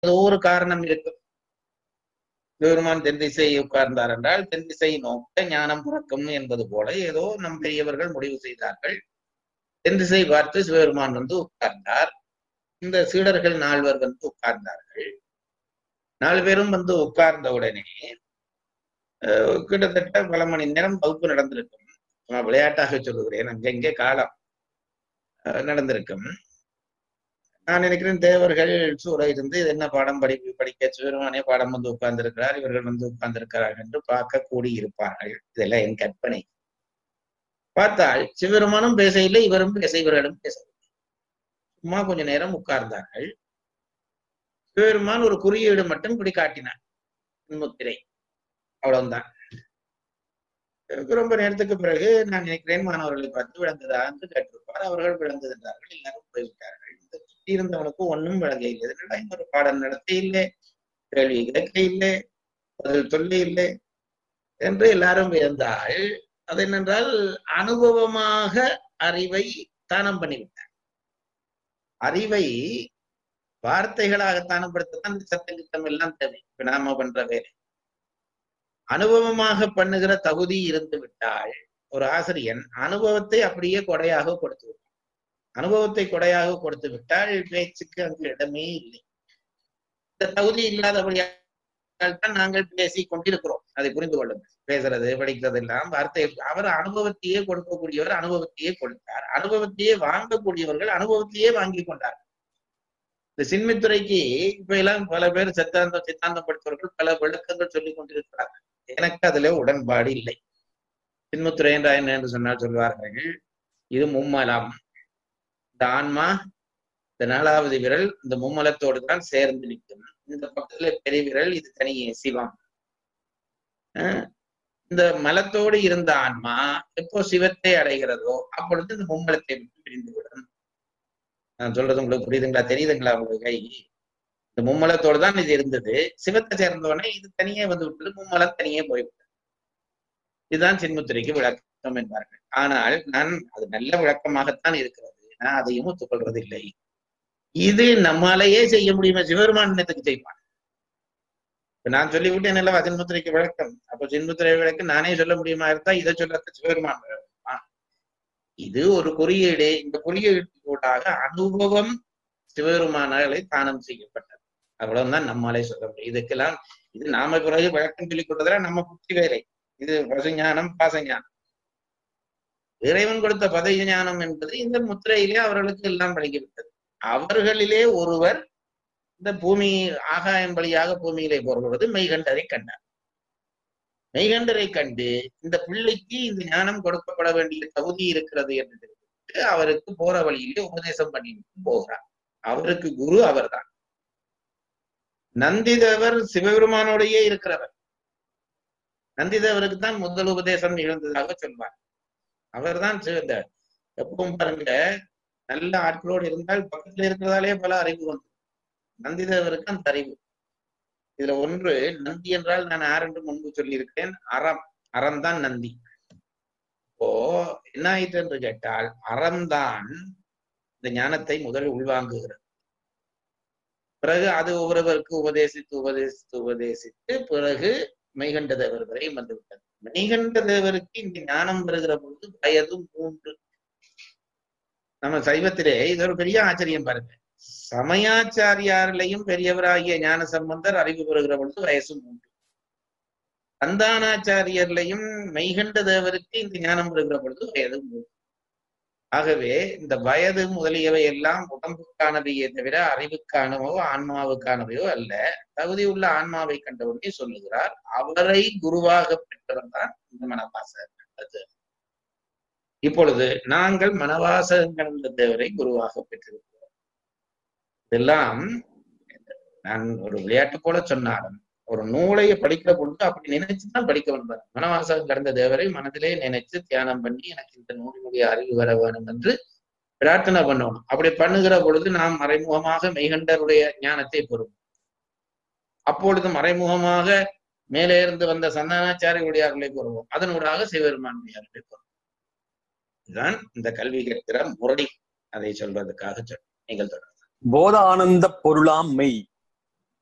ஏதோ ஒரு காரணம் இருக்கும் பெருமான் தென் திசையை உட்கார்ந்தார் என்றால் தென் திசை நோக்க ஞானம் பிறக்கும் என்பது போல ஏதோ நம் பெரியவர்கள் முடிவு செய்தார்கள் தென் திசை பார்த்து சிவபெருமான் வந்து உட்கார்ந்தார் இந்த சீடர்கள் நால்வர் வந்து உட்கார்ந்தார்கள் நாலு பேரும் வந்து உட்கார்ந்த உடனே அஹ், கிட்டத்தட்ட பல மணி நேரம் வகுப்பு நடந்திருக்கும் நான் விளையாட்டாக சொல்லுகிறேன் அங்கங்கே காலம் அஹ், நடந்திருக்கும் நான் நினைக்கிறேன் தேவர்கள் சூழ இருந்து இது என்ன பாடம் படி படிக்க சிவருமானே பாடம் வந்து உட்கார்ந்திருக்கிறார் இவர்கள் வந்து உட்கார்ந்திருக்கிறார்கள் என்று பார்க்க கூடி இருப்பார்கள் இதெல்லாம் என் கற்பனை பார்த்தால் சிவருமானும் பேசவில்லை இவரும் பேச இவர்களும் பேசவில்லை சும்மா கொஞ்ச நேரம் உட்கார்ந்தார்கள் சிவபெருமான் ஒரு குறியீடு மட்டும் இப்படி காட்டினார் முத்திரை அவ்வளவுதான் ரொம்ப நேரத்துக்கு பிறகு நான் நினைக்கிறேன் மாணவர்களை பார்த்து விளங்குதா என்று கேட்டிருப்பார் அவர்கள் விளங்குகின்றார்கள் எல்லாரும் போய்விட்டார்கள் இந்த சுற்றி இருந்தவனுக்கு ஒன்றும் விளங்க இல்லை என்னடா இன்னொரு பாடம் நடத்த இல்லை கேள்வி கேட்க இல்லை பதில் சொல்ல இல்லை என்று எல்லாரும் வியந்தால் அது என்னென்றால் அனுபவமாக அறிவை தானம் பண்ணிவிட்டார் அறிவை வார்த்தைகளாக தானப்படுத்தத்தான் இந்த சட்டத்திட்டம் எல்லாம் தேவை இப்ப நாம பண்ற வேலை அனுபவமாக பண்ணுகிற தகுதி இருந்து விட்டால் ஒரு ஆசிரியன் அனுபவத்தை அப்படியே கொடையாக கொடுத்து விட்டார் அனுபவத்தை கொடையாக கொடுத்து விட்டால் பேச்சுக்கு அங்கு இடமே இல்லை இந்த தகுதி இல்லாதபடியால் தான் நாங்கள் பேசி கொண்டிருக்கிறோம் அதை புரிந்து கொள்ளுங்கள் பேசுறது படிக்கிறது எல்லாம் வார்த்தை அவர் அனுபவத்தையே கொடுக்கக்கூடியவர் அனுபவத்தையே கொடுத்தார் அனுபவத்தையே வாங்கக்கூடியவர்கள் அனுபவத்தையே வாங்கி கொண்டார் இந்த சின்மித்துறைக்கு இப்ப எல்லாம் பல பேர் சித்தாந்தம் சித்தாந்தம் படித்தவர்கள் பல விளக்கங்கள் சொல்லிக் கொண்டிருக்கிறார்கள் எனக்கு அதுல உடன்பாடு இல்லை சின்முத்துறை என்றா என்ன என்று சொன்னால் சொல்வார்கள் இது மும்மலம் இந்த ஆன்மா இந்த நாலாவது விரல் இந்த மும்மலத்தோடு தான் சேர்ந்து நிற்கும் இந்த பக்கத்துல பெரிய விரல் இது தனியே சிவம் அஹ் இந்த மலத்தோடு இருந்த ஆன்மா எப்போ சிவத்தை அடைகிறதோ அப்பொழுது இந்த மும்மலத்தை விட்டு பிரிந்துவிடும் நான் சொல்றது உங்களுக்கு புரியுதுங்களா தெரியுதுங்களா உங்களுக்கு கை இந்த மும்மலத்தோடு தான் இது இருந்தது சிவத்தை சேர்ந்தவொடனே இது தனியே வந்து விட்டது மும்மலம் தனியே போய்விட்டது இதுதான் சின்முத்திரைக்கு விளக்கம் என்பார்கள் ஆனால் நான் அது நல்ல விளக்கமாகத்தான் இருக்கிறது நான் அதையும் ஒத்துக்கொள்றது இல்லை இது நம்மாலேயே செய்ய முடியுமா சிவபெருமான் என்னத்துக்கு செய்வான் இப்ப நான் சொல்லிவிட்டேன் அல்லவா சின்முத்திரைக்கு விளக்கம் அப்ப சின்முத்திரை விளக்கம் நானே சொல்ல முடியுமா இருந்தா இதை சொல்ல சிவபெருமான் விளக்கமா? இது ஒரு குறியீடு இந்த குறியீடு கூடாக அனுபவம் சிவபெருமானாலே தானம் செய்யப்பட்டது அவ்வளவுதான் நம்மாலே சொல்ல முடியும் இதுக்கெல்லாம் இது நாம பிறகு விளக்கம் சொல்லிக் கொடுத்ததுல நம்ம புத்தி வேலை இது பசுஞானம் பாசஞானம் இறைவன் கொடுத்த பதவி ஞானம் என்பது இந்த முத்திரையிலே அவர்களுக்கு எல்லாம் வழங்கிவிட்டது அவர்களிலே ஒருவர் இந்த பூமி ஆகாயம் வழியாக பூமியிலே போகிறது மெய்கண்டரை கண்டார் மெய்கண்டரை கண்டு இந்த பிள்ளைக்கு இந்த ஞானம் கொடுக்கப்பட வேண்டிய தகுதி இருக்கிறது என்று தெரிவித்து அவருக்கு போற வழியிலே உபதேசம் பண்ணி போகிறார் அவருக்கு குரு அவர்தான் நந்திதேவர் சிவபெருமானோடையே இருக்கிறவர் நந்திதேவருக்கு தான் முதல் உபதேசம் நிகழ்ந்ததாக சொல்வார் அவர்தான் சிவ- இந்த எப்பவும் பாருங்க நல்ல ஆட்களோடு இருந்தால் பக்கத்துல இருக்கிறதாலே பல அறிவு வந்து நந்திதேவருக்கு அந்த அறிவு இதுல ஒன்று நந்தி என்றால் நான் யார் என்று முன்பு சொல்லியிருக்கிறேன் அறம் அறம் தான் நந்தி இப்போ என்ன ஆயிற்று என்று கேட்டால் அறம்தான் இந்த ஞானத்தை முதலில் உள்வாங்குகிறது பிறகு அது ஒவ்வொருவருக்கு உபதேசித்து உபதேசித்து உபதேசித்து பிறகு மெய்கண்ட தேவர் வரை வந்துவிட்டது மெய்கண்ட தேவருக்கு இந்த ஞானம் வருகிற பொழுது வயது மூன்று நம்ம சைவத்திலே இது ஒரு பெரிய ஆச்சரியம் பாருங்க சமயாச்சாரியாரிலையும் பெரியவராகிய ஞான சம்பந்தர் அறிவு பெறுகிற பொழுது வயசு மூன்று சந்தானாச்சாரியர்லையும் மெய்கண்ட தேவருக்கு இந்த ஞானம் வருகிற பொழுது வயது மூன்று ஆகவே இந்த வயது முதலியவை எல்லாம் உடம்புக்கானவையே தவிர அறிவுக்கானவோ ஆன்மாவுக்கானவையோ அல்ல தகுதி உள்ள ஆன்மாவை கண்டவுடனே சொல்லுகிறார் அவரை குருவாக பெற்றவர் தான் இந்த மனவாசகர் இப்பொழுது நாங்கள் மனவாசகங்கள் தேவரை குருவாக பெற்றிருக்கிறோம் இதெல்லாம் நான் ஒரு விளையாட்டு போல சொன்னாலும் ஒரு நூலை படிக்கிற பொழுது அப்படி நினைச்சுதான் படிக்க வேண்டும் மனவாசகம் கடந்த தேவரை மனதிலே நினைச்சு தியானம் பண்ணி எனக்கு இந்த நூலினுடைய அறிவு வர வேணும் என்று பிரார்த்தனை பண்ணணும் அப்படி பண்ணுகிற பொழுது நாம் மறைமுகமாக மெய்கண்டருடைய ஞானத்தை பெறுவோம் அப்பொழுது மறைமுகமாக மேலே இருந்து வந்த சந்தானாச்சாரியுடைய அருளை பெறுவோம் அதனூடாக சிவபெருமானுடைய அருளை பெறுவோம் இதுதான் இந்த கல்வி கேட்கிற முரடி அதை சொல்வதற்காக சொல் நீங்கள் தொடர்ந்து போத ஆனந்த பொருளாம் மெய்